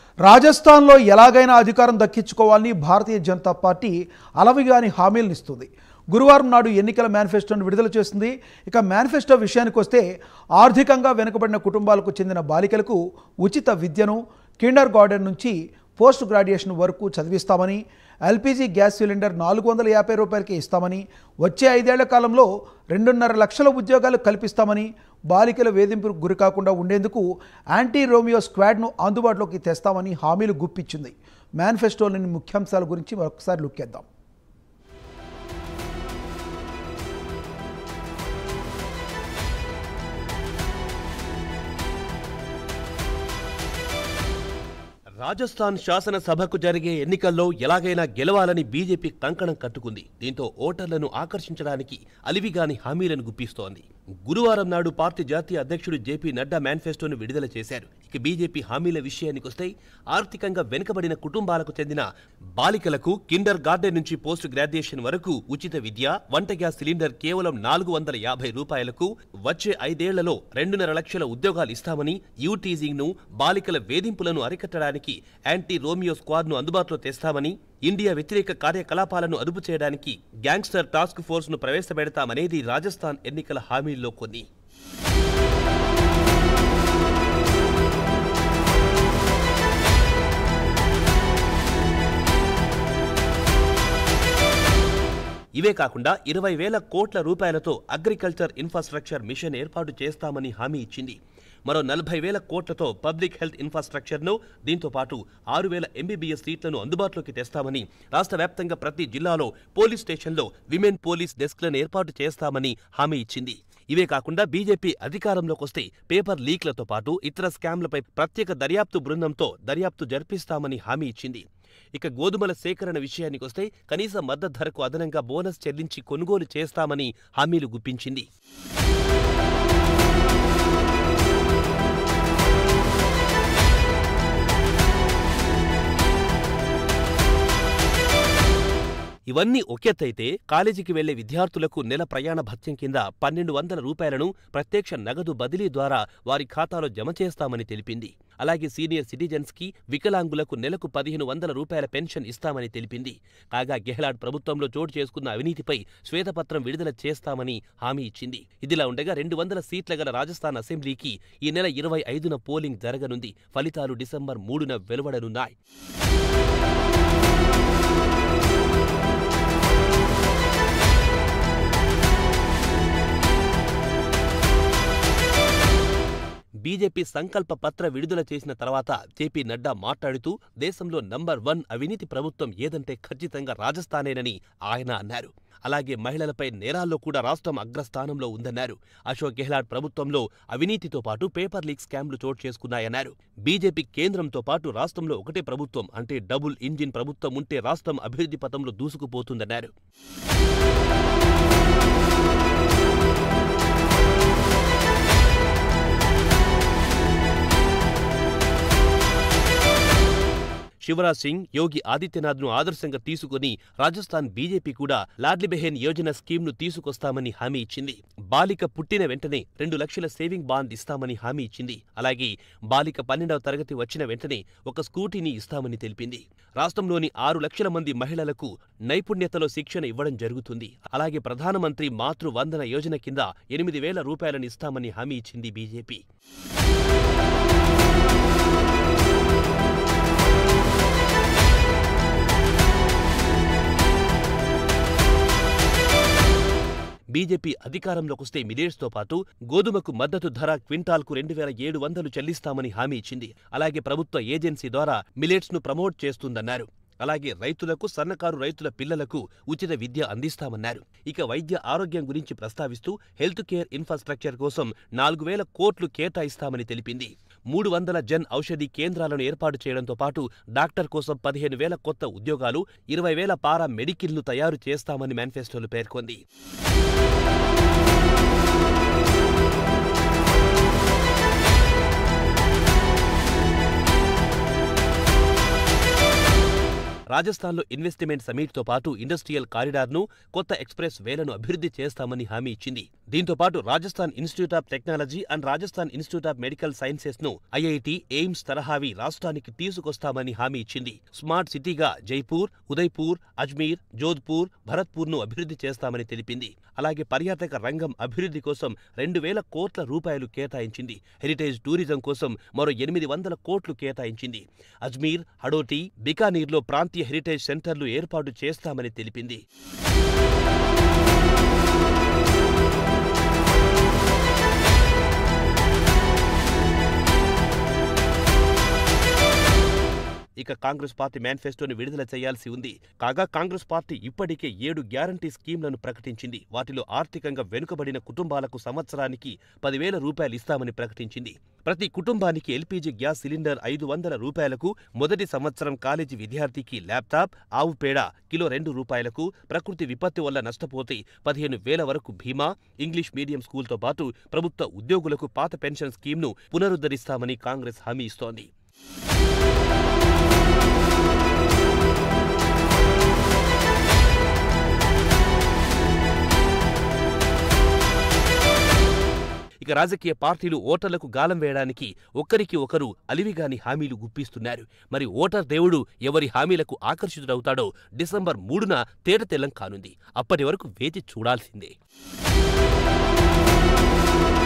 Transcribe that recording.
రాజస్థాన్లో ఎలాగైనా అధికారం దక్కించుకోవాలని భారతీయ జనతా పార్టీ అలవిగాని హామీలను ఇస్తుంది గురువారం నాడు ఎన్నికల మేనిఫెస్టోను విడుదల చేస్తుంది ఇక మేనిఫెస్టో విషయానికి వస్తే ఆర్థికంగా వెనుకబడిన కుటుంబాలకు చెందిన బాలికలకు ఉచిత విద్యను కిండర్ గార్డెన్ నుంచి పోస్ట్ గ్రాడ్యుయేషన్ వరకు చదివిస్తామని ఎల్పీజీ గ్యాస్ సిలిండర్ నాలుగు వందల యాభై రూపాయలకి ఇస్తామని వచ్చే ఐదేళ్ల కాలంలో రెండున్నర లక్షల ఉద్యోగాలు కల్పిస్తామని బాలికల వేధింపులకు గురి కాకుండా ఉండేందుకు యాంటీ రోమియో స్క్వాడ్ను అందుబాటులోకి తెస్తామని హామీలు గుప్పించింది మేనిఫెస్టోలోని ముఖ్యాంశాల గురించి మరొకసారి లుక్కేద్దాం రాజస్థాన్ శాసనసభకు జరిగే ఎన్నికల్లో ఎలాగైనా గెలవాలని బీజేపీ కంకణం కట్టుకుంది దీంతో ఓటర్లను ఆకర్షించడానికి అలివిగాని హామీలను గుప్పిస్తోంది గురువారం నాడు పార్టీ జాతీయ అధ్యక్షుడు జేపీ నడ్డా మేనిఫెస్టోను విడుదల చేశారు ఇక బీజేపీ హామీల విషయానికొస్తే ఆర్థికంగా వెనుకబడిన కుటుంబాలకు చెందిన బాలికలకు కిండర్ గార్డెన్ నుంచి పోస్ట్ గ్రాడ్యుయేషన్ వరకు ఉచిత విద్య వంట గ్యాస్ సిలిండర్ కేవలం నాలుగు వందల యాభై రూపాయలకు వచ్చే ఐదేళ్లలో రెండున్నర లక్షల ఉద్యోగాలు ఇస్తామని యూటీజింగ్ ను బాలికల వేధింపులను అరికట్టడానికి యాంటీ రోమియో స్క్వాడ్ ను అందుబాటులో తెస్తామని ఇండియా వ్యతిరేక కార్యకలాపాలను అదుపు చేయడానికి గ్యాంగ్స్టర్ టాస్క్ ఫోర్స్ ను ప్రవేశపెడతామనేది రాజస్థాన్ ఎన్నికల హామీల్లో కొన్ని ఇవే కాకుండా ఇరవై వేల కోట్ల రూపాయలతో అగ్రికల్చర్ ఇన్ఫ్రాస్ట్రక్చర్ మిషన్ ఏర్పాటు చేస్తామని హామీ ఇచ్చింది మరో నలభై వేల కోట్లతో పబ్లిక్ హెల్త్ ఇన్ఫ్రాస్ట్రక్చర్ను దీంతో పాటు ఆరు వేల ఎంబీబీఎస్ సీట్లను అందుబాటులోకి తెస్తామని రాష్ట్ర వ్యాప్తంగా ప్రతి జిల్లాలో పోలీస్ స్టేషన్లో విమెన్ పోలీస్ డెస్క్లను ఏర్పాటు చేస్తామని హామీ ఇచ్చింది ఇవే కాకుండా బీజేపీ అధికారంలోకి వస్తే పేపర్ లీక్లతో పాటు ఇతర స్కామ్లపై ప్రత్యేక దర్యాప్తు బృందంతో దర్యాప్తు జరిపిస్తామని హామీ ఇచ్చింది ఇక గోధుమల సేకరణ విషయానికొస్తే కనీస మద్దతు ధరకు అదనంగా బోనస్ చెల్లించి కొనుగోలు చేస్తామని హామీలు గుప్పించింది ఇవన్నీ ఒకెత్తైతే కాలేజీకి వెళ్లే విద్యార్థులకు నెల ప్రయాణ భత్యం కింద పన్నెండు వందల రూపాయలను ప్రత్యక్ష నగదు బదిలీ ద్వారా వారి ఖాతాలో జమ చేస్తామని తెలిపింది అలాగే సీనియర్ సిటిజన్స్ కి వికలాంగులకు నెలకు పదిహేను వందల రూపాయల పెన్షన్ ఇస్తామని తెలిపింది కాగా గెహ్లాట్ ప్రభుత్వంలో చోటు చేసుకున్న అవినీతిపై శ్వేతపత్రం విడుదల చేస్తామని హామీ ఇచ్చింది ఇదిలా ఉండగా రెండు వందల సీట్ల గల రాజస్థాన్ అసెంబ్లీకి ఈ నెల ఇరవై ఐదున పోలింగ్ జరగనుంది ఫలితాలు డిసెంబర్ మూడున వెలువడనున్నాయి బీజేపీ సంకల్ప పత్ర విడుదల చేసిన తర్వాత జేపీ నడ్డా మాట్లాడుతూ దేశంలో నంబర్ వన్ అవినీతి ప్రభుత్వం ఏదంటే ఖచ్చితంగా రాజస్థానేనని ఆయన అన్నారు అలాగే మహిళలపై నేరాల్లో కూడా రాష్ట్రం అగ్రస్థానంలో ఉందన్నారు అశోక్ గెహ్లాట్ ప్రభుత్వంలో అవినీతితో పాటు పేపర్ లీక్ స్కామ్లు చోటు చేసుకున్నాయన్నారు బీజేపీ కేంద్రంతో పాటు రాష్ట్రంలో ఒకటే ప్రభుత్వం అంటే డబుల్ ఇంజిన్ ప్రభుత్వం ఉంటే రాష్ట్రం అభివృద్ధి పథంలో దూసుకుపోతుందన్నారు శివరాజ్ సింగ్ యోగి ఆదిత్యనాథ్ను ఆదర్శంగా తీసుకుని రాజస్థాన్ బీజేపీ కూడా లాడ్లీ బెహెన్ యోజన స్కీమ్ను తీసుకొస్తామని హామీ ఇచ్చింది బాలిక పుట్టిన వెంటనే రెండు లక్షల సేవింగ్ బాండ్ ఇస్తామని హామీ ఇచ్చింది అలాగే బాలిక పన్నెండవ తరగతి వచ్చిన వెంటనే ఒక స్కూటీని ఇస్తామని తెలిపింది రాష్ట్రంలోని ఆరు లక్షల మంది మహిళలకు నైపుణ్యతలో శిక్షణ ఇవ్వడం జరుగుతుంది అలాగే ప్రధానమంత్రి మాతృ వందన యోజన కింద ఎనిమిది వేల రూపాయలను ఇస్తామని హామీ ఇచ్చింది బీజేపీ బీజేపీ అధికారంలోకి వస్తే మిలేట్స్తో పాటు గోధుమకు మద్దతు ధర క్వింటాల్కు రెండు వేల ఏడు వందలు చెల్లిస్తామని హామీ ఇచ్చింది అలాగే ప్రభుత్వ ఏజెన్సీ ద్వారా మిలేట్స్ను ప్రమోట్ చేస్తుందన్నారు అలాగే రైతులకు సన్నకారు రైతుల పిల్లలకు ఉచిత విద్య అందిస్తామన్నారు ఇక వైద్య ఆరోగ్యం గురించి ప్రస్తావిస్తూ హెల్త్ కేర్ ఇన్ఫ్రాస్ట్రక్చర్ కోసం నాలుగు వేల కోట్లు కేటాయిస్తామని తెలిపింది మూడు వందల జన్ ఔషధి కేంద్రాలను ఏర్పాటు చేయడంతో పాటు డాక్టర్ కోసం పదిహేను వేల కొత్త ఉద్యోగాలు ఇరవై వేల పారా మెడికిల్ను తయారు చేస్తామని మేనిఫెస్టోలో పేర్కొంది రాజస్థాన్లో ఇన్వెస్ట్మెంట్ సమిట్తో పాటు ఇండస్ట్రియల్ కారిడార్ను కొత్త ఎక్స్ప్రెస్ వేలను అభివృద్ధి చేస్తామని హామీ ఇచ్చింది దీంతో పాటు Rajasthan institute of technology and Rajasthan institute of medical sciences ను ఐఐటి ఎయిమ్స్ తరహావి రాష్ట్రానికి తీసుకొస్తామని హామీ ఇచ్చింది స్మార్ట్ సిటీగా జైపూర్ ఉదయ్పూర్ అజ్మీర్ జోధ్పూర్ భరత్పూర్ ను అభివృద్ధి చేస్తామని తెలిపింది అలాగే పర్యాటక రంగం అభివృద్ధి కోసం రెండు వేల కోట్ల రూపాయలు కేటాయించింది హెరిటేజ్ టూరిజం కోసం మరో ఎనిమిది వందల కోట్లు కేటాయించింది అజ్మీర్ హడోటి బికానీర్లో ప్రాంతీయ హెరిటేజ్ సెంటర్లు ఏర్పాటు చేస్తామని తెలిపింది ఇక కాంగ్రెస్ పార్టీ మేనిఫెస్టోని విడుదల చేయాల్సి ఉంది కాగా కాంగ్రెస్ పార్టీ ఇప్పటికే ఏడు గ్యారంటీ స్కీంలను ప్రకటించింది వాటిలో ఆర్థికంగా వెనుకబడిన కుటుంబాలకు సంవత్సరానికి పదివేల రూపాయలు ఇస్తామని ప్రకటించింది ప్రతి కుటుంబానికి ఎల్పీజీ గ్యాస్ సిలిండర్ ఐదు వందల రూపాయలకు మొదటి సంవత్సరం కాలేజీ విద్యార్థికి ల్యాప్టాప్ ఆవు పేడ కిలో రెండు రూపాయలకు ప్రకృతి విపత్తు వల్ల నష్టపోతే పదిహేను వేల వరకు బీమా ఇంగ్లీష్ మీడియం స్కూల్తో పాటు ప్రభుత్వ ఉద్యోగులకు పాత పెన్షన్ స్కీమ్ను పునరుద్ధరిస్తామని కాంగ్రెస్ హామీ ఇస్తోంది ఇక రాజకీయ పార్టీలు ఓటర్లకు గాలం వేయడానికి ఒక్కరికి ఒకరు అలివిగాని హామీలు గుప్పిస్తున్నారు మరి ఓటర్ దేవుడు ఎవరి హామీలకు ఆకర్షితుడవుతాడో డిసెంబర్ మూడున తేటతెల్లం కానుంది అప్పటి వరకు వేచి చూడాల్సిందే